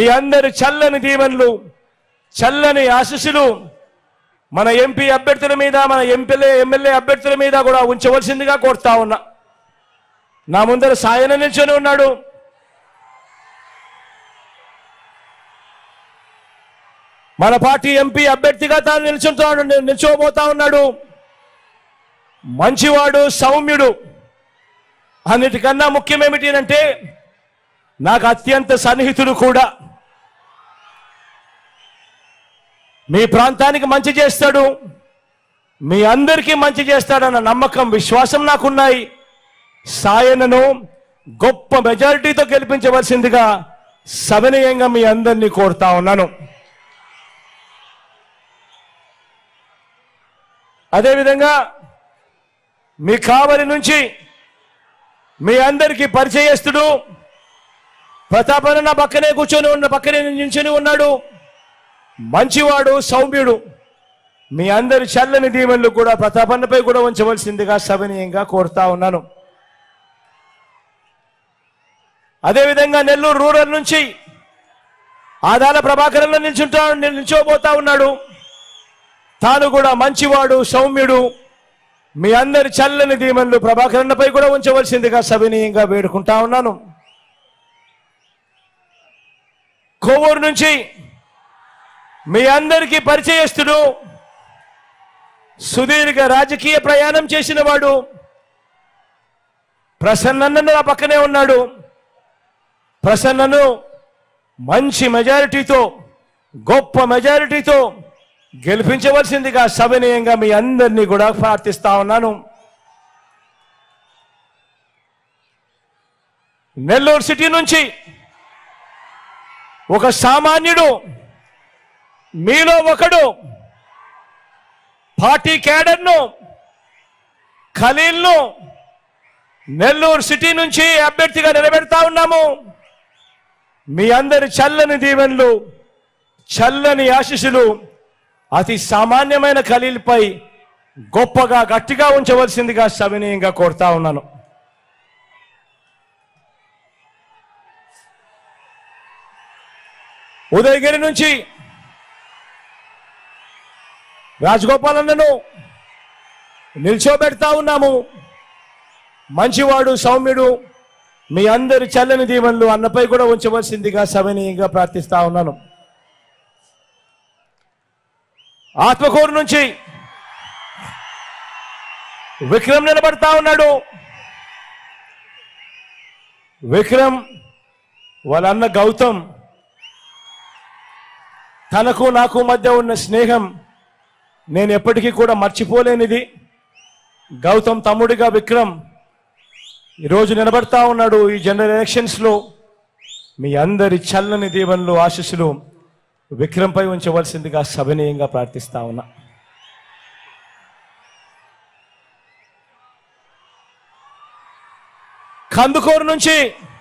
మీ అందరి చల్లని దీవెనలు చల్లని ఆశీస్సులు మన ఎంపీ అభ్యర్థుల మీద మన ఎంపీలే ఎమ్మెల్యే అభ్యర్థుల మీద కూడా ఉంచవలసిందిగా కోరుతా ఉన్నా నా ముందర సాయన నిల్చొని ఉన్నాడు మన పార్టీ ఎంపీ అభ్యర్థిగా తాను నిల్చుంటాడు నిల్చోబోతా ఉన్నాడు మంచివాడు సౌమ్యుడు అన్నిటికన్నా ముఖ్యం ఏమిటి అంటే నాకు అత్యంత సన్నిహితుడు కూడా మీ ప్రాంతానికి మంచి చేస్తాడు మీ అందరికీ మంచి చేస్తాడన్న నమ్మకం విశ్వాసం నాకున్నాయి సాయనను గొప్ప మెజారిటీతో గెలిపించవలసిందిగా సవినయంగా మీ అందరినీ కోరుతా ఉన్నాను అదేవిధంగా మీ కావలి నుంచి మీ అందరికీ పరిచయస్తుడు ప్రతాపన నా పక్కనే కూర్చొని ఉన్న పక్కనే నించుని ఉన్నాడు మంచివాడు సౌమ్యుడు మీ అందరి చల్లని దీవెనలు కూడా ప్రతాపన్నపై కూడా ఉంచవలసిందిగా సవినీయంగా కోరుతా ఉన్నాను అదేవిధంగా నెల్లూరు రూరల్ నుంచి ఆదాల ప్రభాకరంలో నిల్చుంటా నిల్చోబోతా ఉన్నాడు తాను కూడా మంచివాడు సౌమ్యుడు మీ అందరి చల్లని దీవెనలు ప్రభాకరన్నపై కూడా ఉంచవలసిందిగా సవినీయంగా వేడుకుంటా ఉన్నాను కోవూరు నుంచి మీ అందరికీ పరిచయస్తుడు సుదీర్ఘ రాజకీయ ప్రయాణం చేసిన వాడు ప్రసన్నన్న నా పక్కనే ఉన్నాడు ప్రసన్నను మంచి మెజారిటీతో గొప్ప మెజారిటీతో గెలిపించవలసిందిగా సవినయంగా మీ అందరినీ కూడా ప్రార్థిస్తా ఉన్నాను నెల్లూరు సిటీ నుంచి ఒక సామాన్యుడు మీలో ఒకడు పార్టీ క్యాడర్ను ఖలీల్ను నెల్లూరు సిటీ నుంచి అభ్యర్థిగా నిలబెడతా ఉన్నాము మీ అందరి చల్లని దీవెనలు చల్లని ఆశీస్సులు అతి సామాన్యమైన ఖలీల్పై గొప్పగా గట్టిగా ఉంచవలసిందిగా సవినయంగా కోరుతా ఉన్నాను ఉదయగిరి నుంచి రాజగోపాల్ అన్నను నిల్చోబెడతా ఉన్నాము మంచివాడు సౌమ్యుడు మీ అందరి చల్లని దీవెనలు అన్నపై కూడా ఉంచవలసిందిగా సవినీయంగా ప్రార్థిస్తా ఉన్నాను ఆత్మకూరు నుంచి విక్రమ్ నిలబడతా ఉన్నాడు విక్రమ్ వాళ్ళ అన్న గౌతమ్ తనకు నాకు మధ్య ఉన్న స్నేహం నేను ఎప్పటికీ కూడా మర్చిపోలేనిది గౌతమ్ తమ్ముడిగా విక్రమ్ ఈరోజు నిలబడతా ఉన్నాడు ఈ జనరల్ ఎలక్షన్స్లో మీ అందరి చల్లని దీవెనలు ఆశీస్సులు విక్రమ్పై ఉంచవలసిందిగా సవినీయంగా ప్రార్థిస్తా ఉన్నా కందుకూరు నుంచి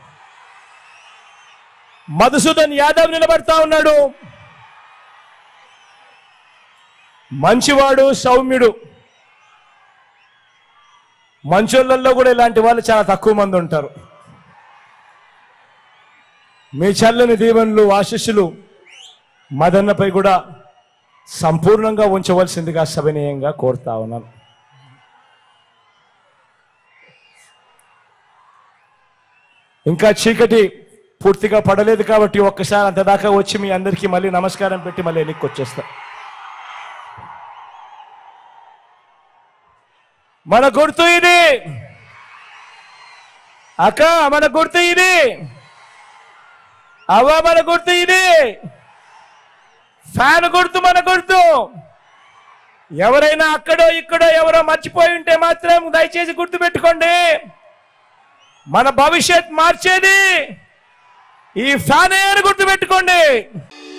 మధుసూదన్ యాదవ్ నిలబడతా ఉన్నాడు మంచివాడు సౌమ్యుడు మంచోళ్ళల్లో కూడా ఇలాంటి వాళ్ళు చాలా తక్కువ మంది ఉంటారు మీ చల్లని దీవెనలు ఆశీస్సులు మదన్నపై కూడా సంపూర్ణంగా ఉంచవలసిందిగా సవినయంగా కోరుతా ఉన్నాను ఇంకా చీకటి పూర్తిగా పడలేదు కాబట్టి ఒక్కసారి అంత దాకా వచ్చి మీ అందరికీ మళ్ళీ నమస్కారం పెట్టి మళ్ళీ వెనక్కి వచ్చేస్తా మన గుర్తు ఇది అక్క మన గుర్తు ఇది అవ్వ మన గుర్తు ఇది ఫ్యాన్ గుర్తు మన గుర్తు ఎవరైనా అక్కడో ఇక్కడో ఎవరో మర్చిపోయి ఉంటే మాత్రం దయచేసి గుర్తు పెట్టుకోండి మన భవిష్యత్ మార్చేది ఈ ఫ్యాన్ అని గుర్తు పెట్టుకోండి